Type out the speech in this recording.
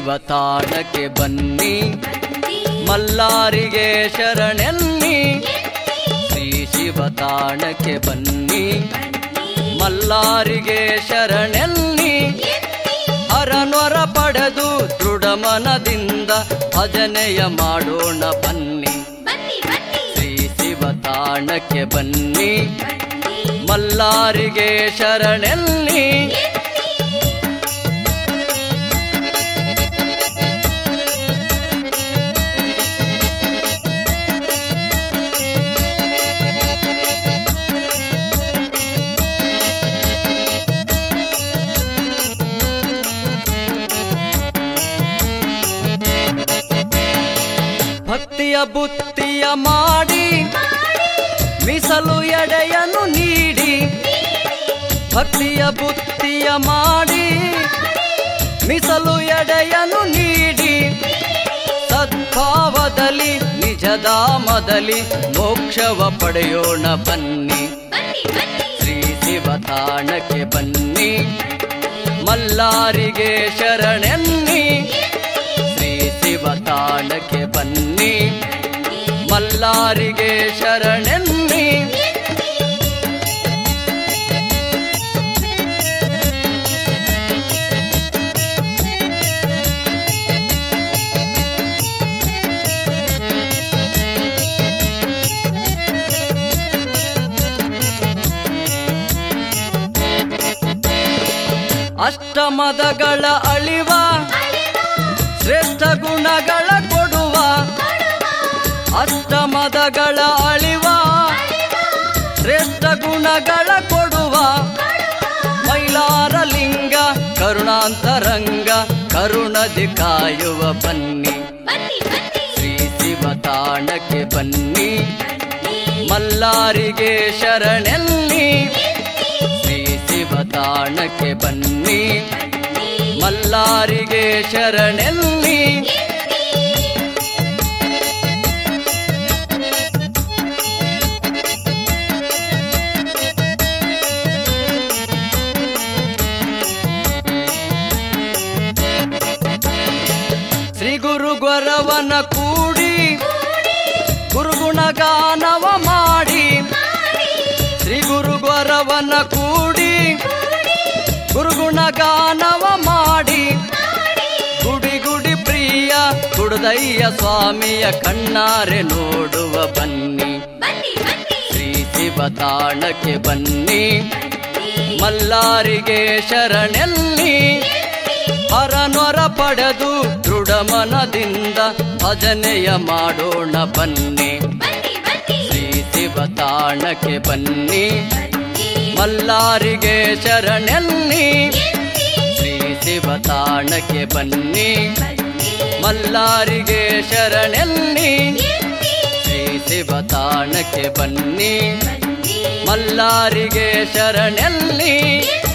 ತಾಣಕ್ಕೆ ಬನ್ನಿ ಮಲ್ಲಾರಿಗೆ ಶರಣೆನ್ನಿ ಶ್ರೀ ಶಿವ ತಾಣಕ್ಕೆ ಬನ್ನಿ ಮಲ್ಲಾರಿಗೆ ಶರಣೆನ್ನಿ ಹರನೊರ ಪಡೆದು ದೃಢ ಮನದಿಂದ ಭಜನೆಯ ಮಾಡೋಣ ಬನ್ನಿ ಶ್ರೀ ಶಿವ ತಾಣಕ್ಕೆ ಬನ್ನಿ ಮಲ್ಲಾರಿಗೆ ಶರಣೆನ್ನಿ ಭಕ್ತಿಯ ಬುತ್ತಿಯ ಮಾಡಿ ಮೀಸಲು ಎಡೆಯನ್ನು ನೀಡಿ ಭಕ್ತಿಯ ಬುತ್ತಿಯ ಮಾಡಿ ಮೀಸಲು ಎಡೆಯನ್ನು ನೀಡಿ ಸದ್ಭಾವದಲ್ಲಿ ನಿಜಧಾಮದಲ್ಲಿ ಮೋಕ್ಷವ ಪಡೆಯೋಣ ಬನ್ನಿ ಶ್ರೀ ಶಿವ ತಾಣಕ್ಕೆ ಬನ್ನಿ ಮಲ್ಲಾರಿಗೆ ಶರಣೆನ್ನಿ ಶ್ರೀ ಶಿವ ತಾಣಕ್ಕೆ ಬನ್ನಿ ಮಲ್ಲಾರಿಗೆ ಶರಣೆನ್ನಿ ಅಷ್ಟಮದಗಳ ಅಳಿವ ಶ್ರೇಷ್ಠ ಗುಣಗಳ ಕೊಡುವ ಅಷ್ಟಮದಗಳ ಅಳಿವ ಶ್ರೇಷ್ಠ ಗುಣಗಳ ಕೊಡುವ ಮೈಲಾರ ಲಿಂಗ ಕರುಣಾಂತರಂಗ ಕರುಣದಿ ಕಾಯುವ ಬನ್ನಿ ಶ್ರೀ ಶಿವ ತಾಣಕ್ಕೆ ಬನ್ನಿ ಮಲ್ಲಾರಿಗೆ ಶರಣೆನ್ನಿ ಶ್ರೀ ಶಿವ ತಾಣಕ್ಕೆ ಬನ್ನಿ ಮಲ್ಲಾರಿಗೆ ಶರಣೆನ್ನಿ ಶ್ರೀ ಗುರು ಗೊರವನ ಕೂಡಿ ಗುರುಗುಣಗಾನವ ಮಾಡಿ ಶ್ರೀ ಗುರು ಗೊರವನ ಕೂಡಿ ಗುರುಗುಣಗಾನವ ಮಾಡಿ ಗುಡಿ ಗುಡಿ ಪ್ರಿಯ ಗುಡುದಯ್ಯ ಸ್ವಾಮಿಯ ಕಣ್ಣಾರೆ ನೋಡುವ ಬನ್ನಿ ಶ್ರೀ ಶಿವ ತಾಣಕ್ಕೆ ಬನ್ನಿ ಮಲ್ಲಾರಿಗೆ ಶರಣೆನ್ನಿ ಹರನೊರ ಪಡೆದು ದೃಢ ಮನದಿಂದ ಭಜನೆಯ ಮಾಡೋಣ ಬನ್ನಿ ಶ್ರೀ ಶಿವ ತಾಣಕ್ಕೆ ಬನ್ನಿ ಮಲ್ಲಾರಿಗೆ ಶರಣೆನ್ನಿ ಶ್ರೀ ಶಿವ ತಾಣಕ್ಕೆ ಬನ್ನಿ ಮಲ್ಲಾರಿಗೆ ಶರಣೆನ್ನಿ ಶ್ರೀ ಶಿವ ತಾಣಕ್ಕೆ ಬನ್ನಿ ಮಲ್ಲಾರಿಗೆ ಶರಣೆನ್ನಿ